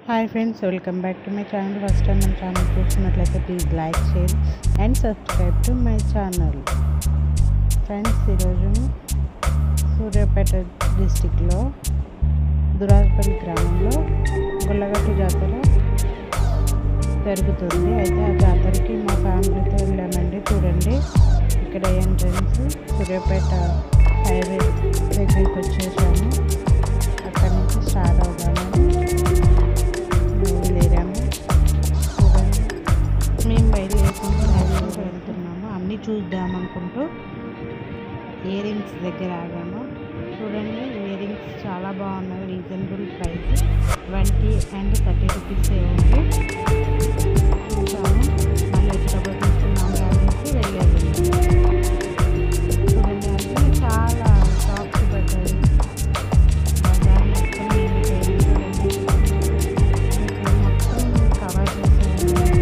Hi friends welcome back to my channel first time మన channel చూస్తున్నట్లయితే please like share and subscribe to my channel friends ఈరోజు సూర్యాపేట డిస్టిక్లో దురాజపల్లి గ్రామంలో గొల్లగట్టు జాతర జరుగుతుంది అయితే ఆ జాతరకి మా ఫ్యామిలీతో వెళ్ళామండి చూడండి ఇక్కడ ఎంట్రన్స్ సూర్యాపేట హైవే దగ్గరికి వచ్చేసాము అక్కడి నుంచి స్టార్ట్ అవుదామని బయలుదేరాము చూడండి మేము బయలుదేరుకుంటూ హైవేలో వెళ్తున్నాము అన్నీ చూద్దాం అనుకుంటూ ఇయర్ రింగ్స్ దగ్గర ఆగాము చూడండి ఇయర్ రింగ్స్ చాలా బాగున్నాయి reasonable price twenty and thirty rupees ఉంది చూసాము మళ్ళీ వచ్చేటప్పుడు తీసుకున్నాము కాబట్టి వెళ్ళేది చూడండి అంటే చాలా షాప్స్ పెట్టారు బజార్ మొత్తం నిండిపోయింది చూడండి ఇక్కడ మొత్తం కవర్ చేసేది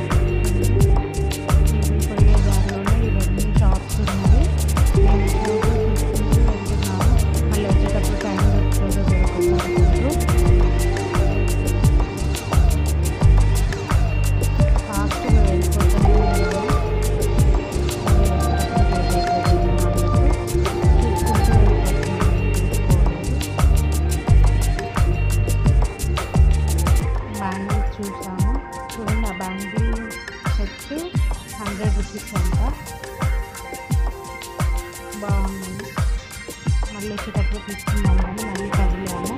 పోయే దారిలోనే ఇవన్నీ షాప్స్ ఉన్నాయి మేము ఫోటో తీసుకుంటూ వెళ్తున్నాము మళ్ళీ వచ్చేటప్పుడు టైం దొరుకుతుందో దొరకదు అనుకుంటూ ఫాస్ట్గా వెళ్ళిపోతున్నాము బ్యాంగిల్ చూసాము చూడండి ఆ బ్యాంగిల్ సెట్ హండ్రెడ్ రూపీస్ అంట బాగుంది మళ్ళీ వచ్చేటప్పుడు తీసుకున్నాము కానీ మళ్ళీ కదిలాము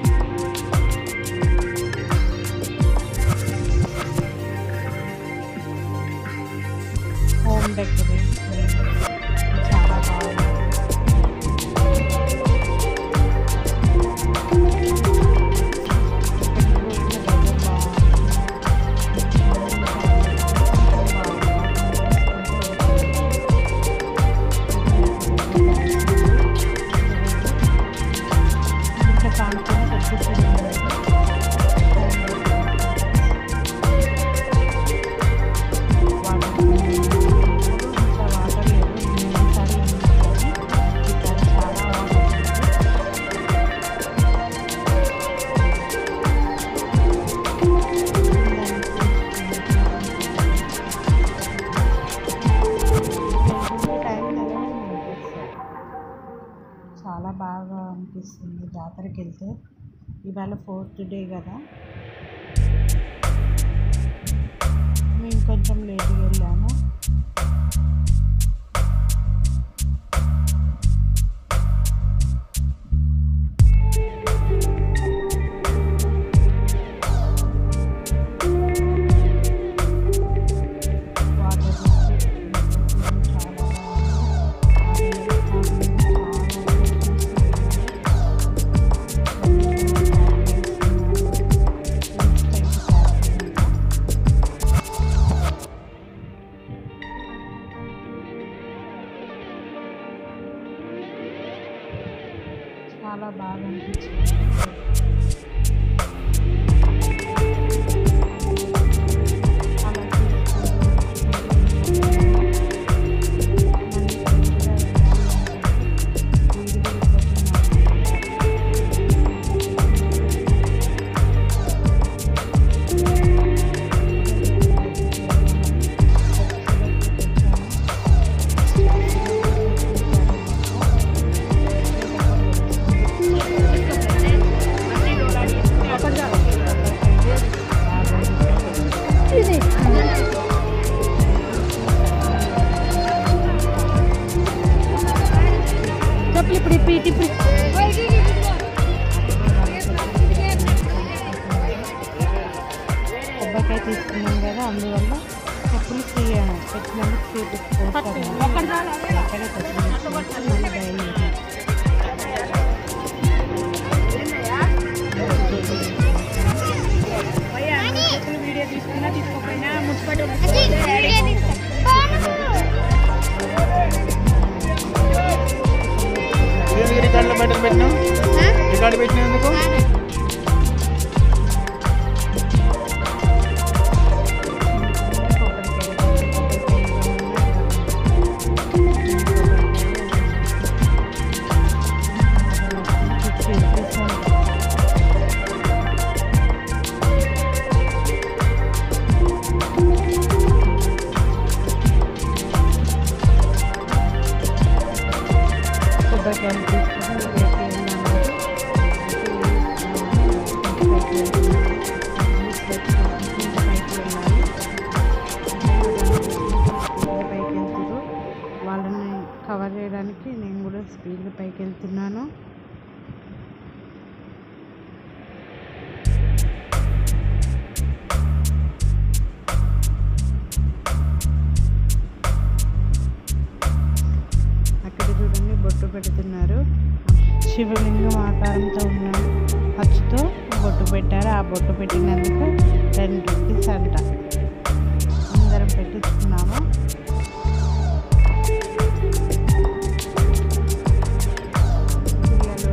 హోమ్ డెకరేషన్ చాలా బాగుంది చాలా బాగా అనిపిస్తుంది జాతరకి వెళ్తే ఇవాళ ఫోర్త్ డే కదా మేము కొంచెం లేట్గా వెళ్ళాము వాటర్ చాలా చాలా బాగా అనిపించింది అలా చెప్పులు ఇప్పుడు ఇప్పి ఇటు ఇప్పి కొబ్బరికాయ తీసుకున్నాం కదా అందువల్ల చెప్పులు ఫ్రీ పెట్టినందుకు ఫ్రీ పెట్టుకోవచ్చు అక్కడే చెప్పులు మళ్ళీ బయలుదేరి వీడియో తీసుకున్నా తీసుకోపోయినా మున్సిపల్ ఎందుకు రికార్డులో బయటకు పెట్టినావు రికార్డు పెట్టినందుకు కొబ్బరికాయ చేయడానికి నేను కూడా స్పీడ్గా పైకి వెళ్తున్నాను అక్కడ చూడండి బొట్టు పెడుతున్నారు శివలింగం ఆకారంతో ఉన్న అచ్చుతో బొట్టు పెట్టారు ఆ బొట్టు పెట్టినందుకు టెన్ రూపీస్ అంట అందరం పెట్టించుకున్నాము పిల్లలు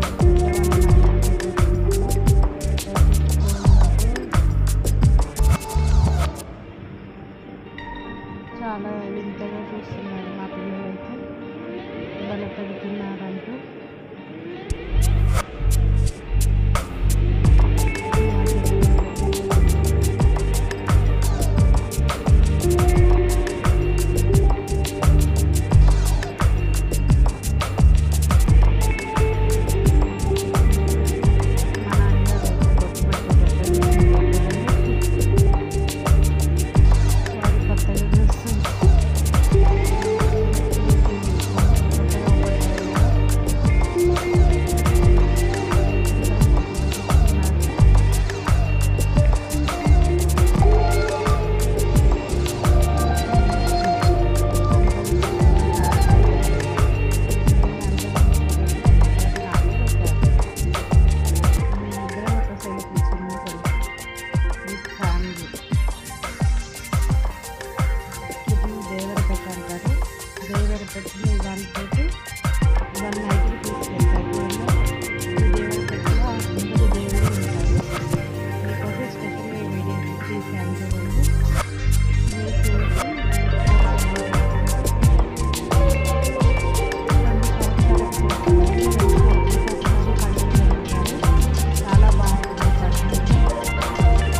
చాలా వింతగా చూస్తున్నారు మా పిల్లలైతే బల పెడుతున్నారంటూ మా నాన్నగారు అయితే బొట్టు పెట్టేటట్టు వారు కొత్తగా చూస్తుంది ఫ్యామిలీ ఇది దేవరపేట అంటారు దేవరపేటలో ఇవాళతోటి ఇవాళ నైట్కి తీసుకెళ్తారు ఈ దేవరపేటలో అందరూ దేవుడు ఉంటారు మీకోసం స్పెషల్గా ఈ వీడియో తీసాను చూడండి మీరు చూసి చాలా బాగుంటుంది పట్టణం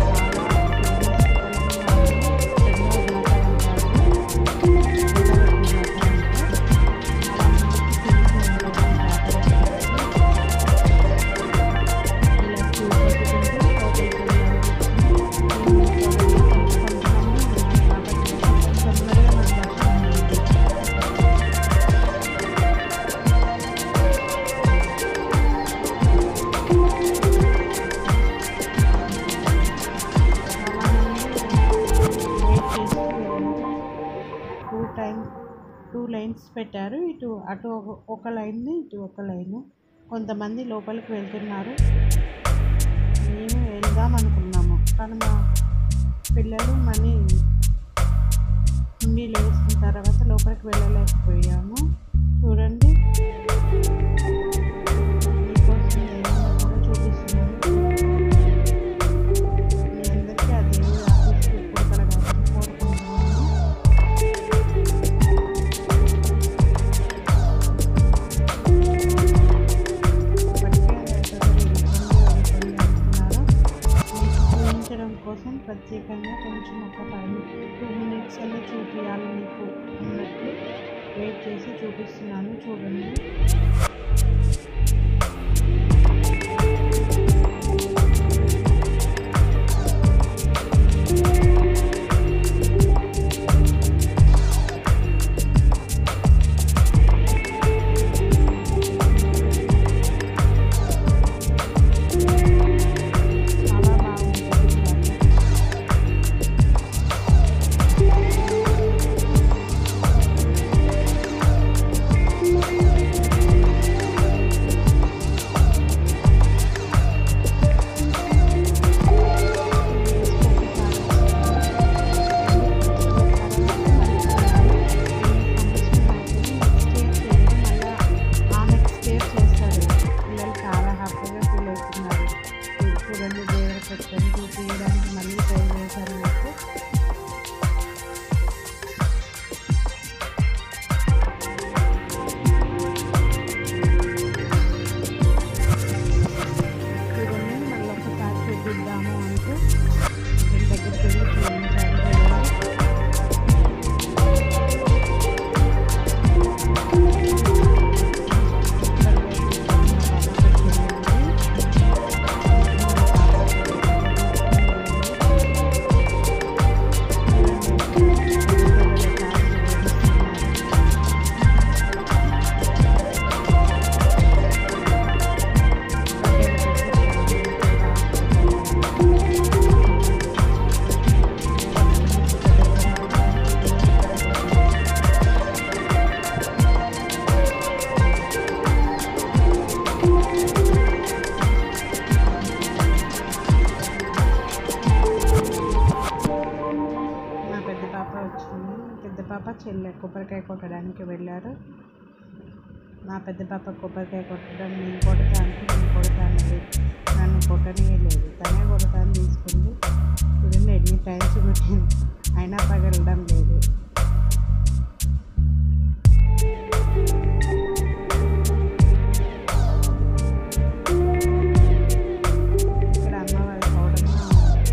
టూ టైం టూ లైన్స్ పెట్టారు ఇటు అటు ఒక- ఒక లైన్ ఇటు ఒక లైన్ కొంతమంది లోపలికి వెళ్తున్నారు మేము వెళ్దాం అనుకున్నాము కానీ మా పిల్లలు మనీ ఉండి లేచిన తర్వాత లోపలికి వెళ్ళలేకపోయాము చూడండి మీకోసం దేవుని కూడా చూపిస్తున్నాను మీ అందరికీ ఆ దేవుడి ఆశీస్సులు ఎప్పుడు కలగాలని కోరుకుంటున్నాను చూపించడం కోసం ప్రత్యేకంగా కొంచెం ఒక ఫైవ్ టూ మినిట్స్ అన్న చూపించాలి మీకు అన్నట్టు వెయిట్ చేసి చూపిస్తున్నాను చూడండి చాలా బాగుంటుంది పిల్లలు చాలా హ్యాపీగా ఫీల్ అవుతున్నారు చూడండి దేవుడి పెట్టని చూపించడానికి మళ్ళీ ట్రై చేశారు నాకు చూడండి మళ్ళీ ఒకసారి చూపిద్దాము అంటూ దీని దగ్గరికి వెళ్ళి చూపించారు చూడండి పాప చెల్లె కొబ్బరికాయ కొట్టడానికి వెళ్ళారు మా పెద్ద పాప కొబ్బరికాయ కొట్టడం నేను కొడతా అంటే నేను కొడతా అనేది నన్ను కొట్టనీయలేదు తనే కొడతాను తీసుకుంది చూడండి ఎన్ని టైమ్స్ కొట్టింది అయినా పగలడం లేదు ఇక్కడ అమ్మవారి పౌడర్గా ఉంది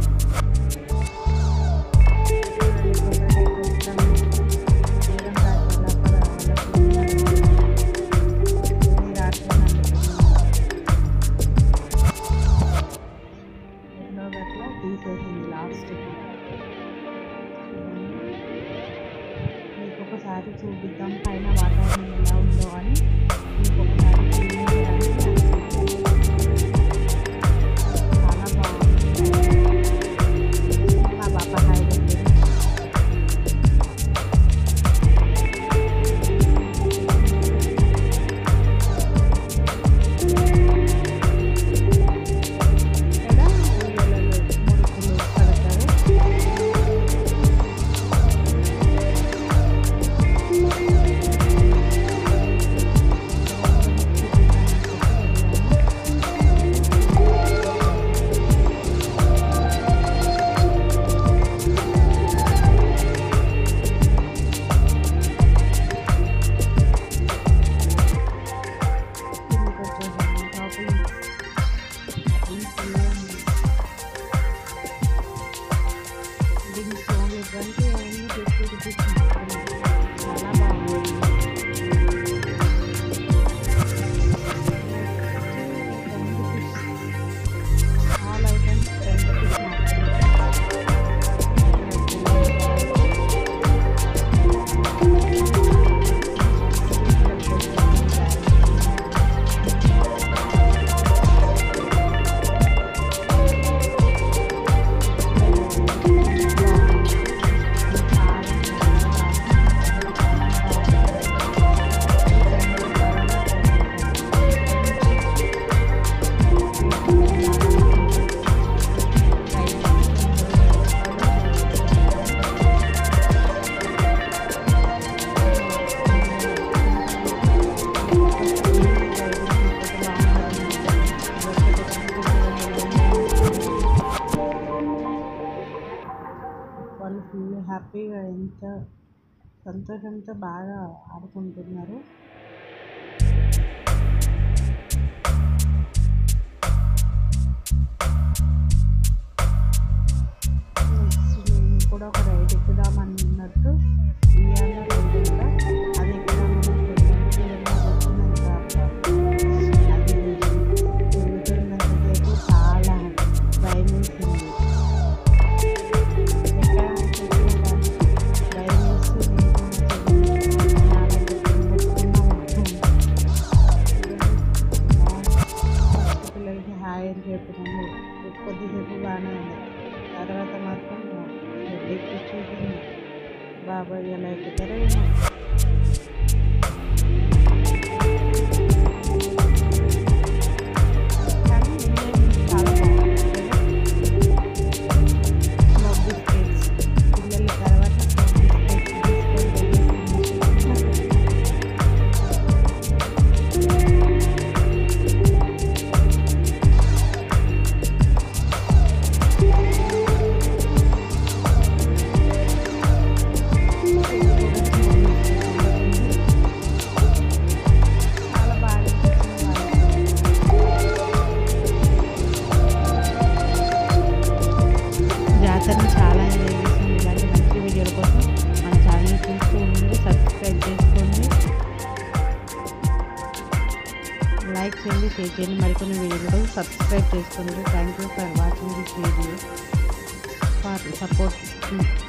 చూడండి కొబ్బరికాయ కొట్టడం దూరం దాటి లోపల వాళ్ళకు ఏమీ రాట్లేదు ఎన్నో గట్ల తీసేసింది లాస్ట్కి మీకు ఒకసారి చూపిద్దాం పైన వాతావరణం ఎలా ఉందో అని మీకు ఒకసారి చూపించడానికి అనిపించింది. చాలా బాగుంది మా పాప హాయ్ పెట్టింది ఇక్కడ ఊయలలో ముడుపులు కడతారు కిందకి వచ్చేసాము shopping drinks only twenty only fifty rupees మాత్రమే చాలా బాగుంది ఆల్ ఐటమ్స్ టెన్ రూపీస్ వాళ్ళు ఫుల్ హ్యాపీగా ఎంత సంతోషంతో బాగా ఆడుకుంటున్నారు నెక్స్ట్ నేను కూడా ఒక రైడ్ ఎక్కుదామని అన్నట్టు ఉయ్యాల రైడ్ కూడా అది ఎక్కుదామని వెళ్ళాను చూడండి అది వచ్చినాక అది తిరుగుతున్నంతసేపు చాలా భయం వేసింది ఎక్కడ భయం వేసి ఫస్ట్ పిల్లలకి హాయ్ అని చెప్పినాము కొద్దిసేపు బాగానే ఉంది తర్వాత మాత్రం హెడ్ వచ్చేసింది బాబాయ్ ఎలా ఎక్కుతారో ఏమో కానీ ఎంజాయ్మెంట్ చాలా బాగుంది స్మోక్ బిస్కెట్స్ పిల్లల తర్వాత స్మోక్ బిస్కెట్స్ తీసుకొని వెళ్ళేసి చాలా బాగా అనిపించింది వాళ్ళకి. జాతరని చాలా ఎంజాయ్ చేసాం ఇలాంటి మంచి వీడియోల కోసం మన ఛానల్ చూస్తూ ఉండండి సబ్స్క్రైబ్ చేసుకోండి లైక్ చేయండి షేర్ చేయండి మరికొన్ని వీడియోలు సబ్స్క్రైబ్ చేసుకోండి thank you for watching this video for support